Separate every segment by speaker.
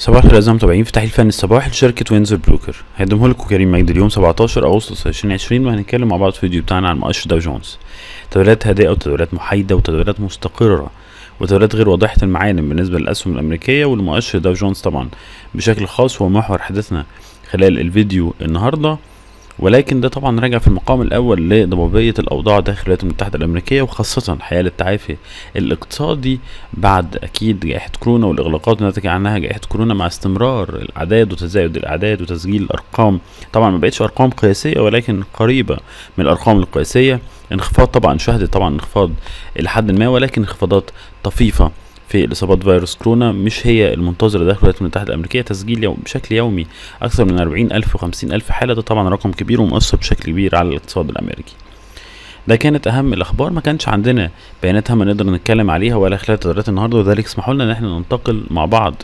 Speaker 1: صباح الخير اعزائي المتابعين في تحليل فني الصباح لشركة وينزر بروكر هيقدمه لكم كريم مجدي اليوم 17 اغسطس 2020 وهنتكلم مع بعض في الفيديو بتاعنا عن مؤشر داو جونز تداولات هادئة وتداولات محايدة وتداولات مستقرة وتداولات غير واضحة المعالم بالنسبة للأسهم الأمريكية والمؤشر داو جونز طبعا بشكل خاص هو محور حديثنا خلال الفيديو النهارده ولكن ده طبعا راجع في المقام الاول لضبابيه الاوضاع داخل الولايات المتحده الامريكيه وخاصه حيال التعافي الاقتصادي بعد اكيد جائحه كورونا والاغلاقات الناتجه عنها جائحه كورونا مع استمرار الاعداد وتزايد الاعداد وتسجيل الارقام طبعا ما بقتش ارقام قياسيه ولكن قريبه من الارقام القياسيه انخفاض طبعا شهدت طبعا انخفاض الى حد ما ولكن انخفاضات طفيفه في الاصابات فيروس كورونا مش هي المنتظره داخل الولايات المتحده الامريكيه تسجيل يوم بشكل يومي اكثر من 40 الف و50 الف حاله ده طبعا رقم كبير ومؤثر بشكل كبير على الاقتصاد الامريكي ده كانت اهم الاخبار ما كانش عندنا بيانات هامه نقدر نتكلم عليها ولا خلال تدريبات النهارده وذلك اسمحوا لنا ان احنا ننتقل مع بعض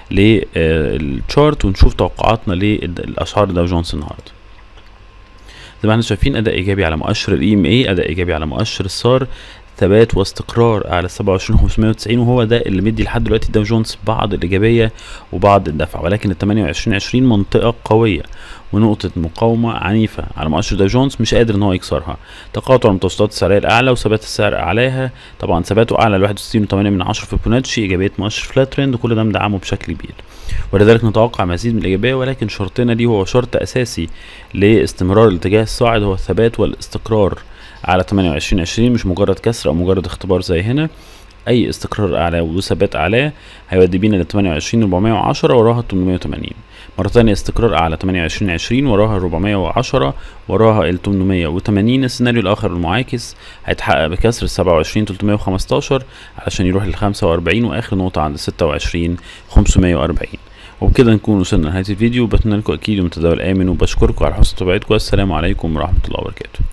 Speaker 1: للتشارت ونشوف توقعاتنا للاسعار داو جونز النهارده زي ما احنا شايفين اداء ايجابي على مؤشر الاي ام اي اداء ايجابي على مؤشر السار ثبات واستقرار على 27590 وهو ده اللي مدي لحد دلوقتي داو جونز بعض الايجابيه وبعض الدفع ولكن ال 2820 منطقه قويه ونقطه مقاومه عنيفه على مؤشر داو جونز مش قادر ان هو يكسرها تقاطع المتوسطات السعريه الاعلى وثبات السعر اعلاها طبعا ثباته اعلى ل 61.8 من 10 في بوناتشي ايجابيه مؤشر فلات ترند وكل ده مدعمه بشكل كبير ولذلك نتوقع مزيد من الايجابيه ولكن شرطنا دي هو شرط اساسي لاستمرار الاتجاه الصاعد هو الثبات والاستقرار على 28 20 مش مجرد كسر او مجرد اختبار زي هنا اي استقرار اعلى وثبات اعلى هيودي بينا ل 28 410 وراها 880 مرة تانية استقرار اعلى 28 20 وراها 410 وراها ال 880 السيناريو الاخر المعاكس هيتحقق بكسر 27 315 علشان يروح لل 45 واخر نقطة عند 26 540 وبكده نكون وصلنا لنهاية الفيديو بتمنى لكم اكيد يوم تداول امن وبشكركم على حسن متابعتكم والسلام عليكم ورحمة الله وبركاته